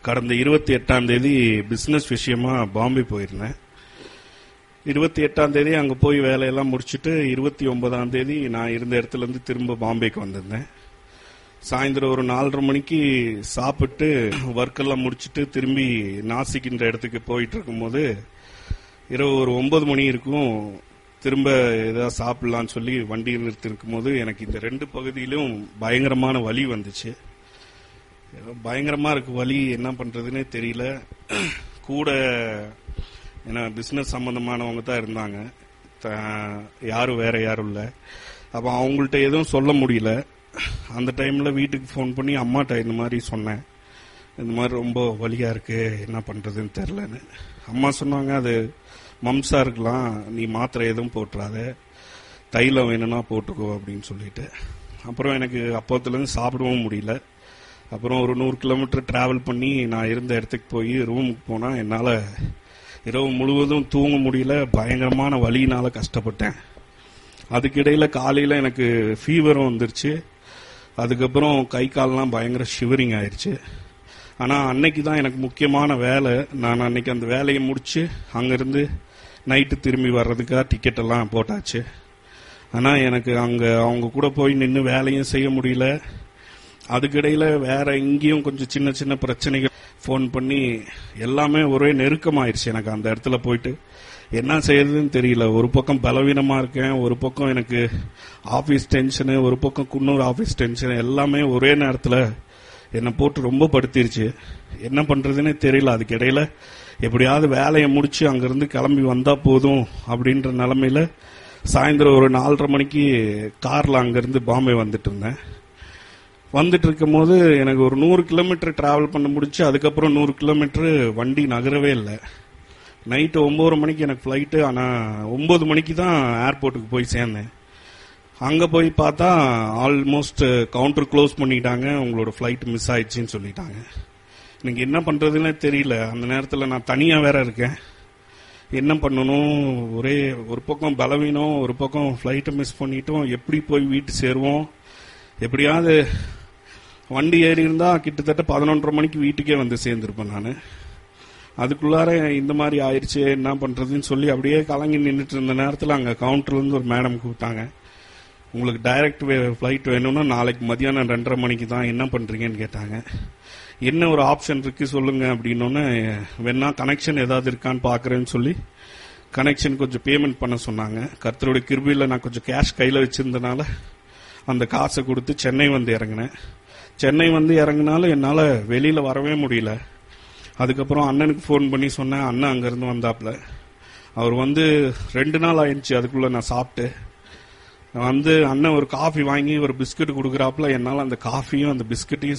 கடந்த இருபத்தி எட்டாம் தேதி பிசினஸ் விஷயமா பாம்பே போயிருந்தேன் இருபத்தி எட்டாம் தேதி அங்க போய் வேலையெல்லாம் முடிச்சுட்டு இருபத்தி ஒன்பதாம் தேதி நான் இருந்த இடத்துல இருந்து திரும்ப பாம்பேக்கு வந்திருந்தேன் சாயந்தரம் ஒரு நாலரை மணிக்கு சாப்பிட்டு ஒர்க் எல்லாம் முடிச்சுட்டு திரும்பி நாசிக்கின்ற இடத்துக்கு போயிட்டு இருக்கும்போது இரவு ஒரு ஒன்பது மணி இருக்கும் திரும்ப ஏதாவது சாப்பிடலாம்னு சொல்லி வண்டி நிறுத்திருக்கும் போது எனக்கு இந்த ரெண்டு பகுதியிலும் பயங்கரமான வலி வந்துச்சு ஏதோ பயங்கரமா இருக்கு வலி என்ன பண்றதுன்னே தெரியல கூட ஏன்னா பிசினஸ் சம்பந்தமானவங்க தான் இருந்தாங்க த- யாரும் வேற யாரும் இல்ல அப்ப அவங்கள்ட்ட எதுவும் சொல்ல முடியல அந்த டைம்ல வீட்டுக்கு ஃபோன் பண்ணி அம்மாட்ட இந்த மாதிரி சொன்னேன் இந்த மாதிரி ரொம்ப வலியா இருக்கு என்ன பண்றதுன்னு தெரிலன்னு அம்மா சொன்னாங்க அது மம்சா இருக்கலாம் நீ மாத்திரை எதுவும் போட்டுறாத தைலம் வேணும்னா போட்டுக்கோ அப்படின்னு சொல்லிட்டு அப்புறம் எனக்கு அப்போத்துலேருந்து சாப்பிடவும் முடியல அப்புறம் ஒரு நூறு கிலோமீட்டர் டிராவல் பண்ணி நான் இருந்த இடத்துக்கு போய் ரூமுக்கு போனால் என்னால் இரவு முழுவதும் தூங்க முடியல பயங்கரமான வலியினால கஷ்டப்பட்டேன் அதுக்கிடையில் காலையில் எனக்கு ஃபீவரும் வந்துருச்சு அதுக்கப்புறம் கை கால்லாம் பயங்கர ஷிவரிங் ஆயிடுச்சு ஆனால் அன்னைக்கு தான் எனக்கு முக்கியமான வேலை நான் அன்னைக்கு அந்த வேலையை முடிச்சு அங்கேருந்து நைட்டு திரும்பி வர்றதுக்காக டிக்கெட் எல்லாம் போட்டாச்சு ஆனால் எனக்கு அங்கே அவங்க கூட போய் நின்று வேலையும் செய்ய முடியல அதுக்கிடையில் வேற எங்கேயும் கொஞ்சம் சின்ன சின்ன பிரச்சனைகள் ஃபோன் பண்ணி எல்லாமே ஒரே நெருக்கமாயிருச்சு எனக்கு அந்த இடத்துல போயிட்டு என்ன செய்யறதுன்னு தெரியல ஒரு பக்கம் பலவீனமா இருக்கேன் ஒரு பக்கம் எனக்கு ஆபீஸ் டென்ஷனு ஒரு பக்கம் குன்னூர் ஆபீஸ் டென்ஷன் எல்லாமே ஒரே நேரத்தில் என்னை போட்டு ரொம்ப படுத்திருச்சு என்ன பண்றதுன்னே தெரியல அதுக்கு இடையில எப்படியாவது வேலையை முடிச்சு அங்கிருந்து கிளம்பி வந்தா போதும் அப்படின்ற நிலைமையில சாயந்தரம் ஒரு நாலரை மணிக்கு கார்ல அங்கிருந்து பாம்பே வந்துட்டு இருந்தேன் வந்துட்டு இருக்கும்போது எனக்கு ஒரு நூறு கிலோமீட்டர் டிராவல் பண்ண முடிச்சு அதுக்கப்புறம் நூறு கிலோமீட்டர் வண்டி நகரவே இல்லை நைட்டு ஒன்பது மணிக்கு எனக்கு ஃப்ளைட்டு ஆனால் ஒன்பது மணிக்கு தான் ஏர்போர்ட்டுக்கு போய் சேர்ந்தேன் அங்கே போய் பார்த்தா ஆல்மோஸ்ட் கவுண்டர் க்ளோஸ் பண்ணிட்டாங்க உங்களோட ஃப்ளைட் மிஸ் ஆயிடுச்சுன்னு சொல்லிட்டாங்க எனக்கு என்ன பண்ணுறதுன்னே தெரியல அந்த நேரத்தில் நான் தனியாக வேற இருக்கேன் என்ன பண்ணணும் ஒரே ஒரு பக்கம் பலவீனம் ஒரு பக்கம் ஃப்ளைட்டை மிஸ் பண்ணிட்டோம் எப்படி போய் வீட்டு சேருவோம் எப்படியாவது வண்டி ஏறி இருந்தா கிட்டத்தட்ட பதினொன்றரை மணிக்கு வீட்டுக்கே வந்து சேர்ந்திருப்பேன் நான் அதுக்குள்ளார இந்த மாதிரி ஆயிடுச்சு என்ன பண்றதுன்னு சொல்லி அப்படியே கலங்கி நின்றுட்டு இருந்த நேரத்தில் அங்கே கவுண்டர்ல இருந்து ஒரு மேடம் கூப்பிட்டாங்க உங்களுக்கு டைரக்ட் ஃப்ளைட் வேணும்னா நாளைக்கு மதியானம் ரெண்டரை மணிக்கு தான் என்ன பண்றீங்கன்னு கேட்டாங்க என்ன ஒரு ஆப்ஷன் இருக்கு சொல்லுங்க அப்படின்னோடனே வேணா கனெக்ஷன் ஏதாவது இருக்கான்னு பாக்குறேன்னு சொல்லி கனெக்ஷன் கொஞ்சம் பேமெண்ட் பண்ண சொன்னாங்க கர்த்தருடைய கிருபியில் நான் கொஞ்சம் கேஷ் கையில் வச்சிருந்தனால அந்த காசை கொடுத்து சென்னை வந்து இறங்கினேன் சென்னை வந்து இறங்கினாலும் என்னால் வெளியில் வரவே முடியல அதுக்கப்புறம் அண்ணனுக்கு ஃபோன் பண்ணி சொன்னேன் அண்ணன் அங்கேருந்து வந்தாப்புல அவர் வந்து ரெண்டு நாள் ஆயிடுச்சு அதுக்குள்ளே நான் சாப்பிட்டு வந்து அண்ணன் ஒரு காஃபி வாங்கி ஒரு பிஸ்கட் கொடுக்குறாப்புல என்னால் அந்த காஃபியும் அந்த பிஸ்கட்டையும்